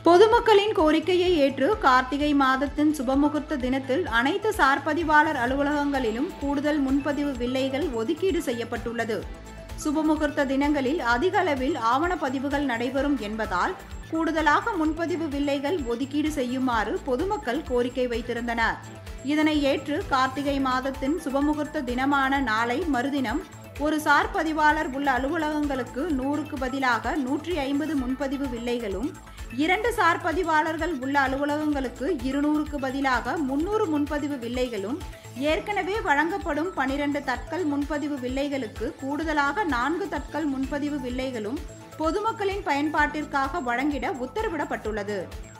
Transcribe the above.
பொதுமக்களின் கோரிக்கையை ஏற்று கார்த்திகை மாதத்தின் சுபமுகூர்த்த தினத்தில் அனைத்து சார்பதிவாளர் அலுவலகங்களிலும் கூடுதல் முன்பதிவு வில்லைகள் ஒதுக்கீடு செய்யப்பட்டுள்ளது சுபமுகூர்த்த தினங்களில் அதிக அளவில் ஆவணப்பதிவுகள் நடைபெறும் என்பதால் கூடுதலாக முன்பதிவு வில்லைகள் ஒதுக்கீடு செய்யுமாறு பொதுமக்கள் கோரிக்கை வைத்திருந்தனர் இதனை ஏற்று கார்த்திகை மாதத்தின் சுபமுகூர்த்த தினமான நாளை மறுதினம் ஒரு சார் பதிவாளர் உள்ள அலுவலகங்களுக்கு நூறுக்கு பதிலாக நூற்றி ஐம்பது முன்பதிவு வில்லைகளும் இரண்டு சார் பதிவாளர்கள் உள்ள அலுவலகங்களுக்கு இருநூறுக்கு பதிலாக முன்னூறு முன்பதிவு வில்லைகளும் ஏற்கனவே வழங்கப்படும் பனிரெண்டு தட்கல் முன்பதிவு வில்லைகளுக்கு கூடுதலாக நான்கு தட்கல் முன்பதிவு வில்லைகளும் பொதுமக்களின் பயன்பாட்டிற்காக வழங்கிட உத்தரவிடப்பட்டுள்ளது